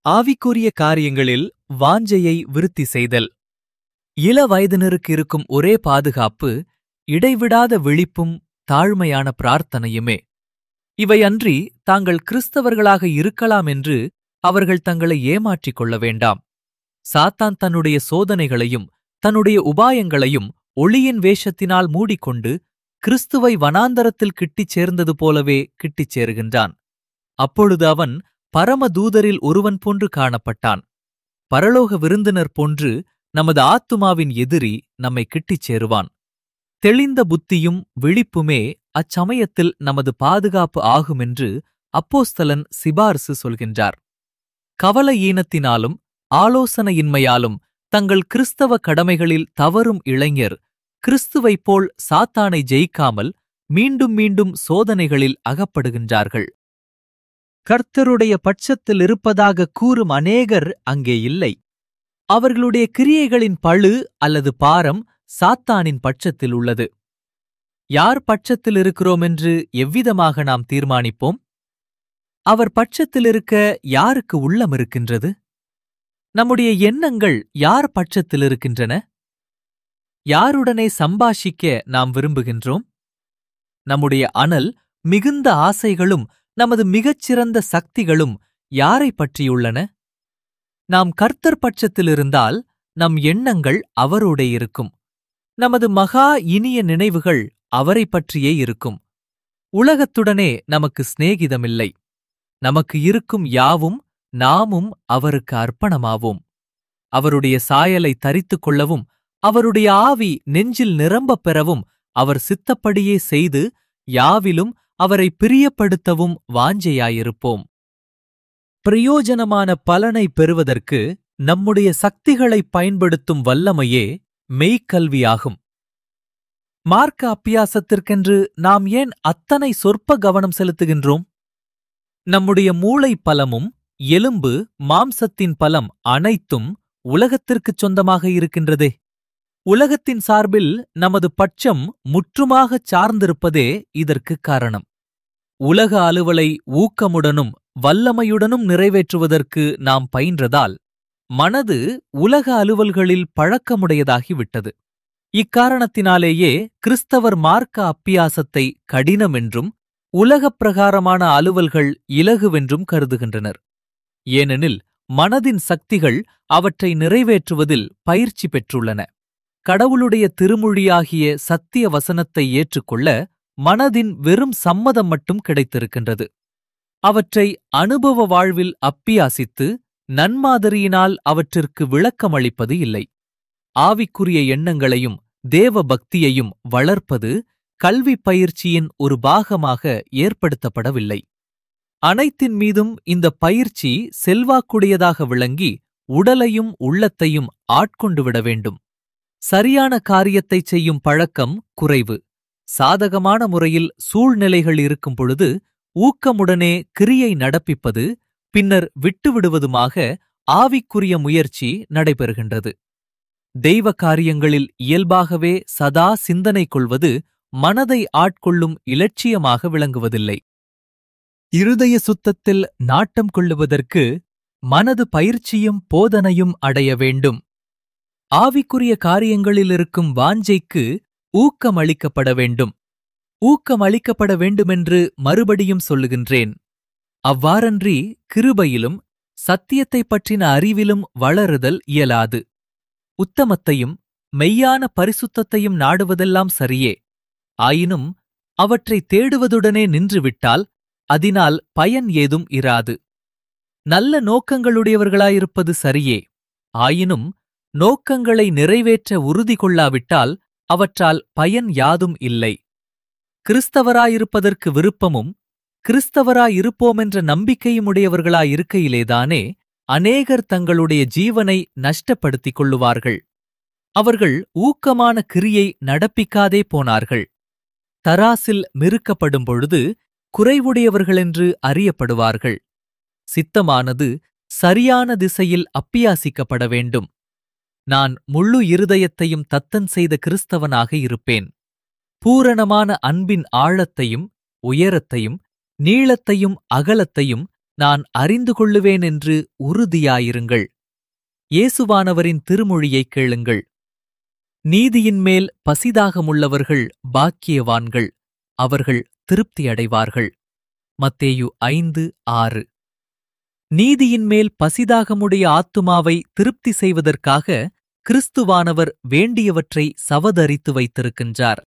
ஆவிக்குரிய காரியங்களில் வாஞ்சையை விருத்தி செய்தல் இள வயதினருக்கு இருக்கும் ஒரே பாதுகாப்பு இடைவிடாத விழிப்பும் தாழ்மையான பிரார்த்தனையுமே இவையன்றி தாங்கள் கிறிஸ்தவர்களாக இருக்கலாம் என்று அவர்கள் தங்களை ஏமாற்றிக் கொள்ள வேண்டாம் சாத்தான் தன்னுடைய சோதனைகளையும் தன்னுடைய உபாயங்களையும் ஒளியின் வேஷத்தினால் மூடிக்கொண்டு கிறிஸ்துவை வனாந்தரத்தில் கிட்டிச் சேர்ந்தது போலவே கிட்டிச் சேருகின்றான் அப்பொழுது அவன் பரமதூதரில் ஒருவன் போன்று காணப்பட்டான் பரலோக விருந்தினர் போன்று நமது ஆத்துமாவின் எதிரி நம்மை கிட்டிச் சேருவான் தெளிந்த புத்தியும் விழிப்புமே அச்சமயத்தில் நமது பாதுகாப்பு ஆகுமென்று அப்போஸ்தலன் சிபார்சு சொல்கின்றார் கவல ஈனத்தினாலும் ஆலோசனையின்மையாலும் தங்கள் கிறிஸ்தவ கடமைகளில் தவறும் இளைஞர் கிறிஸ்துவைப் போல் சாத்தானை ஜெயிக்காமல் மீண்டும் மீண்டும் சோதனைகளில் அகப்படுகின்றார்கள் கர்த்தருடைய பட்சத்தில் இருப்பதாக கூறும் அநேகர் அங்கே இல்லை அவர்களுடைய கிரியைகளின் பழு அல்லது பாரம் சாத்தானின் பட்சத்தில் உள்ளது யார் பட்சத்தில் இருக்கிறோம் என்று எவ்விதமாக நாம் தீர்மானிப்போம் அவர் பட்சத்தில் இருக்க யாருக்கு உள்ளம் இருக்கின்றது நம்முடைய எண்ணங்கள் யார் பட்சத்தில் இருக்கின்றன யாருடனே சம்பாஷிக்க நாம் விரும்புகின்றோம் நம்முடைய அனல் மிகுந்த ஆசைகளும் நமது மிகச்சிறந்த சக்திகளும் யாரைப் பற்றியுள்ளன நாம் கர்த்தர் பட்சத்தில் இருந்தால் நம் எண்ணங்கள் அவரோடே இருக்கும் நமது மகா இனிய நினைவுகள் அவரைப் பற்றியே இருக்கும் உலகத்துடனே நமக்கு சிநேகிதமில்லை நமக்கு இருக்கும் யாவும் நாமும் அவருக்கு அர்ப்பணமாவோம் அவருடைய சாயலை தரித்துக் கொள்ளவும் அவருடைய ஆவி நெஞ்சில் நிரம்பப் பெறவும் அவர் சித்தப்படியே செய்து யாவிலும் அவரை பிரியப்படுத்தவும் வாஞ்சையாயிருப்போம் பிரயோஜனமான பலனை பெறுவதற்கு நம்முடைய சக்திகளைப் பயன்படுத்தும் வல்லமையே மெய்க்கல்வியாகும் மார்க்க அப்பியாசத்திற்கென்று நாம் ஏன் அத்தனை சொற்ப கவனம் செலுத்துகின்றோம் நம்முடைய மூளை பலமும் எலும்பு மாம்சத்தின் பலம் அனைத்தும் உலகத்திற்குச் சொந்தமாக இருக்கின்றதே உலகத்தின் சார்பில் நமது பட்சம் முற்றுமாகச் சார்ந்திருப்பதே இதற்குக் காரணம் உலக அலுவலை ஊக்கமுடனும் வல்லமையுடனும் நிறைவேற்றுவதற்கு நாம் பயின்றதால் மனது உலக அலுவல்களில் பழக்கமுடையதாகிவிட்டது இக்காரணத்தினாலேயே கிறிஸ்தவர் மார்க்க அப்பியாசத்தை கடினமென்றும் உலகப் பிரகாரமான அலுவல்கள் இலகுவென்றும் கருதுகின்றனர் ஏனெனில் மனதின் சக்திகள் அவற்றை நிறைவேற்றுவதில் பயிற்சி பெற்றுள்ளன கடவுளுடைய திருமொழியாகிய சத்திய வசனத்தை ஏற்றுக்கொள்ள மனதின் வெறும் சம்மதம் மட்டும் கிடைத்திருக்கின்றது அவற்றை அனுபவ வாழ்வில் அப்பியாசித்து நன்மாதிரியினால் அவற்றிற்கு விளக்கமளிப்பது இல்லை ஆவிக்குரிய எண்ணங்களையும் தேவ பக்தியையும் வளர்ப்பது கல்வி பயிற்சியின் ஒரு பாகமாக ஏற்படுத்தப்படவில்லை அனைத்தின் மீதும் இந்த பயிற்சி செல்வாக்குடையதாக விளங்கி உடலையும் உள்ளத்தையும் ஆட்கொண்டு விட வேண்டும் சரியான காரியத்தைச் செய்யும் பழக்கம் குறைவு சாதகமான முறையில் சூழ்நிலைகள் இருக்கும் பொழுது ஊக்கமுடனே கிரியை நடப்பிப்பது பின்னர் விட்டுவிடுவதுமாக ஆவிக்குரிய முயற்சி நடைபெறுகின்றது தெய்வ காரியங்களில் இயல்பாகவே சதா சிந்தனை கொள்வது மனதை ஆட்கொள்ளும் இலட்சியமாக விளங்குவதில்லை இருதய சுத்தத்தில் நாட்டம் கொள்ளுவதற்கு மனது பயிற்சியும் போதனையும் அடைய வேண்டும் ஆவிக்குரிய காரியங்களில் இருக்கும் வாஞ்சைக்கு ஊக்கமளிக்கப்பட வேண்டும் ஊக்கமளிக்கப்பட வேண்டுமென்று மறுபடியும் சொல்லுகின்றேன் அவ்வாறன்றி கிருபையிலும் சத்தியத்தைப் பற்றின அறிவிலும் வளருதல் இயலாது உத்தமத்தையும் மெய்யான பரிசுத்தத்தையும் நாடுவதெல்லாம் சரியே ஆயினும் அவற்றை தேடுவதுடனே நின்றுவிட்டால் அதனால் பயன் ஏதும் இராது நல்ல நோக்கங்களுடையவர்களாயிருப்பது சரியே ஆயினும் நோக்கங்களை நிறைவேற்ற உறுதி கொள்ளாவிட்டால் அவற்றால் பயன் யாதும் இல்லை கிறிஸ்தவராயிருப்பதற்கு விருப்பமும் கிறிஸ்தவராயிருப்போமென்ற நம்பிக்கையும் உடையவர்களாயிருக்கையிலேதானே அநேகர் தங்களுடைய ஜீவனை நஷ்டப்படுத்திக் கொள்ளுவார்கள் அவர்கள் ஊக்கமான கிரியை நடப்பிக்காதே போனார்கள் தராசில் மிருக்கப்படும் பொழுது குறைவுடையவர்களென்று அறியப்படுவார்கள் சித்தமானது சரியான திசையில் அப்பியாசிக்கப்பட வேண்டும் நான் முழு இருதயத்தையும் தத்தன் செய்த கிறிஸ்தவனாக இருப்பேன் பூரணமான அன்பின் ஆழத்தையும் உயரத்தையும் நீளத்தையும் அகலத்தையும் நான் அறிந்து கொள்ளுவேன் என்று உறுதியாயிருங்கள் இயேசுவானவரின் திருமொழியைக் கேளுங்கள் நீதியின் மேல் பசிதாகமுள்ளவர்கள் பாக்கியவான்கள் அவர்கள் திருப்தியடைவார்கள் மத்தேயு ஐந்து ஆறு நீதியின் மேல் பசிதாகமுடைய ஆத்துமாவை திருப்தி செய்வதற்காக கிறிஸ்துவானவர் வேண்டியவற்றை சவதரித்து வைத்திருக்கின்றார்